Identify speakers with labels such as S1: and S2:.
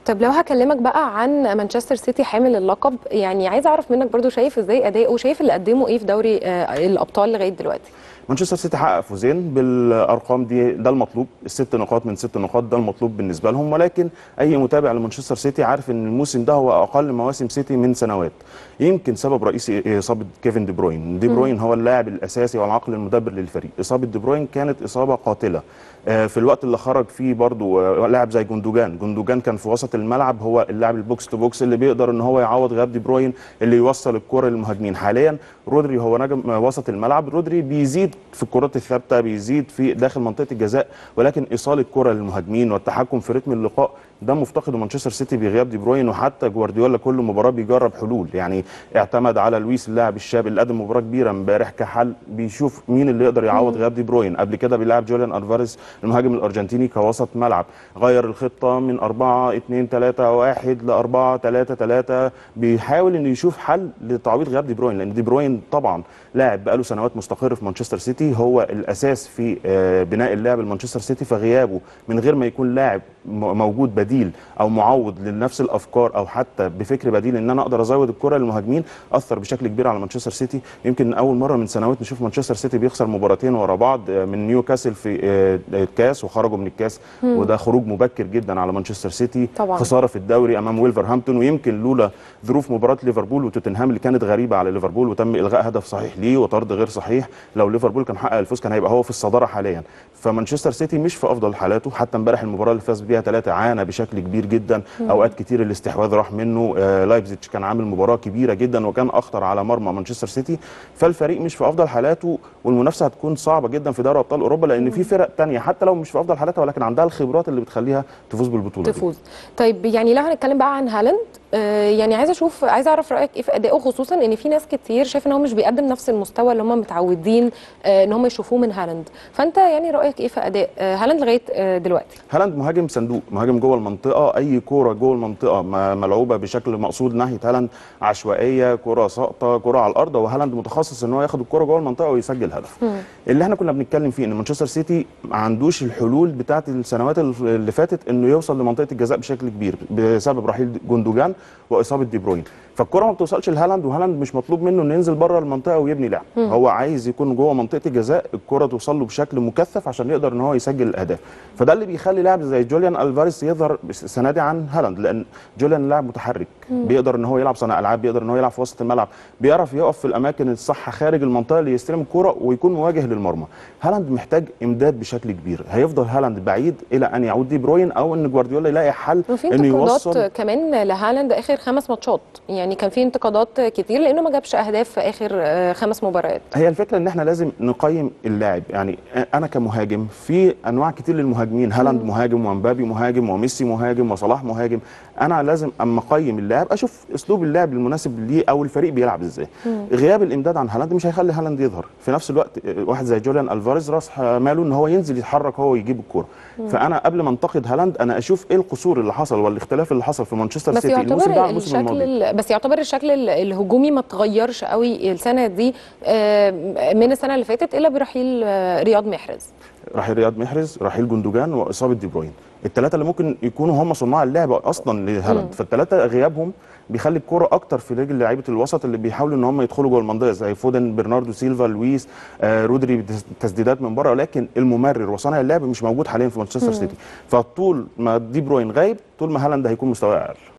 S1: طب لو هكلمك بقى عن مانشستر سيتي حامل اللقب يعني عايز اعرف منك برضو شايف ازاي اداؤه وشايف اللي قدمه ايه في دوري آه، الابطال لغايه دلوقتي
S2: مانشستر سيتي حقق فوزين بالارقام دي ده المطلوب الست نقاط من ست نقاط ده المطلوب بالنسبه لهم ولكن اي متابع لمانشستر سيتي عارف ان الموسم ده هو اقل مواسم سيتي من سنوات يمكن سبب رئيسي اصابه كيفن دي بروين دي بروين هو اللاعب الاساسي والعقل المدبر للفريق اصابه دي بروين كانت اصابه قاتله آه، في الوقت اللي خرج فيه برضو آه، لاعب زي جندوجان جندوجان كان في وسط الملعب هو اللاعب البوكس تو بوكس اللي بيقدر ان هو يعوض غياب دي بروين اللي يوصل الكره للمهاجمين حاليا رودري هو نجم آه، وسط الملعب رودري بيزيد في الكرات الثابته بيزيد في داخل منطقه الجزاء ولكن ايصال الكره للمهاجمين والتحكم في رتم اللقاء ده مفتقده مانشستر سيتي بغياب دي بروين وحتى جوارديولا كل مباراه بيجرب حلول يعني اعتمد على لويس اللاعب الشاب اللي قدم مباراه كبيره امبارح كحل بيشوف مين اللي يقدر يعوض غياب دي بروين قبل كده بيلعب جوليان الفاريز المهاجم الارجنتيني كوسط ملعب غير الخطه من 4 2 3 1 ل 4 3 3 بيحاول انه يشوف حل لتعويض غياب دي بروين لان دي بروين طبعا لاعب بقاله سنوات مستقر في مانشستر سيتي هو الاساس في آه، بناء اللعب لمانشستر سيتي فغيابه من غير ما يكون لاعب م- موجود بديل او معوض لنفس الافكار او حتى بفكر بديل ان انا اقدر ازود الكره للمهاجمين اثر بشكل كبير على مانشستر سيتي يمكن اول مره من سنوات نشوف مانشستر سيتي بيخسر مباراتين ورا بعض آه، من نيوكاسل في آه، الكاس وخرجوا من الكاس وده خروج مبكر جدا على مانشستر سيتي
S1: طبعاً.
S2: خساره في الدوري امام ويلفرهامبتون ويمكن لولا ظروف مباراه ليفربول وتوتنهام اللي كانت غريبه على ليفربول وتم الغاء هدف صحيح ليه وطرد غير صحيح لو ليفربول كان حقق الفوز كان هيبقى هو في الصداره حاليا فمانشستر سيتي مش في افضل حالاته حتى امبارح المباراه اللي فاز بيها ثلاثه عانى بشكل كبير جدا اوقات كتير الاستحواذ راح منه آه لايبزيتش كان عامل مباراه كبيره جدا وكان اخطر على مرمى مانشستر سيتي فالفريق مش في افضل حالاته والمنافسه هتكون صعبه جدا في دوري ابطال اوروبا لان في فرق تانية حتى لو مش في افضل حالاتها ولكن عندها الخبرات اللي بتخليها تفوز بالبطوله دي.
S1: تفوز طيب يعني لو هنتكلم بقى عن هالاند آه، يعني عايزه اشوف عايزه اعرف رايك ايه في ادائه خصوصا ان في ناس كتير شايفه ان هو مش بيقدم نفس المستوى اللي هم متعودين آه، ان هم يشوفوه من هالاند فانت يعني رايك ايه في اداء آه، هالاند لغايه آه، دلوقتي
S2: هالاند مهاجم صندوق مهاجم جوه المنطقه اي كوره جوه المنطقه ما- ملعوبه بشكل مقصود ناحيه هالاند عشوائيه كوره ساقطه كوره على الارض وهالاند متخصص ان هو ياخد الكوره جوه المنطقه ويسجل هدف اللي احنا كنا بنتكلم فيه ان مانشستر سيتي ما عندوش الحلول بتاعه السنوات اللي فاتت انه يوصل لمنطقه الجزاء بشكل كبير بسبب رحيل جوندوجان واصابه دي بروين فالكره ما بتوصلش لهالاند وهالاند مش مطلوب منه انه ينزل بره المنطقه ويبني لعب هو عايز يكون جوه منطقه الجزاء الكره توصل له بشكل مكثف عشان يقدر ان هو يسجل الاهداف فده اللي بيخلي لاعب زي جوليان الفاريز يظهر السنه دي عن هالاند لان جوليان لاعب متحرك بيقدر ان هو يلعب صانع العاب بيقدر ان هو يلعب في وسط الملعب بيعرف يقف في الاماكن الصح خارج المنطقه اللي يستلم الكره ويكون مواجه للمرمى هالاند محتاج امداد بشكل كبير هيفضل هالاند بعيد الى ان يعود دي بروين او ان جوارديولا يلاقي حل
S1: وفي
S2: انه
S1: انتقادات
S2: يوصل
S1: كمان لهالاند اخر خمس ماتشات يعني كان في انتقادات كتير لانه ما جابش اهداف في اخر آه، خمس مباريات
S2: هي الفكره ان احنا لازم نقيم اللاعب يعني انا كمهاجم في انواع كتير للمهاجمين هالاند مهاجم ومبابي مهاجم وميسي مهاجم وصلاح مهاجم انا لازم اما اقيم اللاعب اشوف اسلوب اللاعب المناسب ليه او الفريق بيلعب ازاي غياب الامداد عن هالاند مش هيخلي هالاند يظهر في نفس الوقت واحد زي جوليان الفاريز راس ماله ان هو ينزل يتحرك هو ويجيب الكوره فانا قبل ما انتقد هالاند انا اشوف ايه القصور اللي حصل والاختلاف اللي حصل في مانشستر
S1: بس
S2: سيتي الموسم ده
S1: يعتبر
S2: عن الموسم
S1: الشكل
S2: الماضي
S1: ال- بس يعتبر الشكل ال- الهجومي ما اتغيرش قوي السنه دي آه، من السنه اللي فاتت الا برحيل آه، رياض محرز
S2: رحيل رياض محرز رحيل جندوجان واصابه دي بروين الثلاثه اللي ممكن يكونوا هم صناع اللعب اصلا لهالاند فالثلاثه غيابهم بيخلي الكرة اكتر في رجل لعيبه الوسط اللي بيحاولوا ان هم يدخلوا جوه المنطقه زي فودن برناردو سيلفا لويس آه رودري بتس- تسديدات من بره ولكن الممرر وصانع اللعب مش موجود حاليا في مانشستر سيتي فطول ما دي بروين غايب طول ما هالاند هيكون مستواه اقل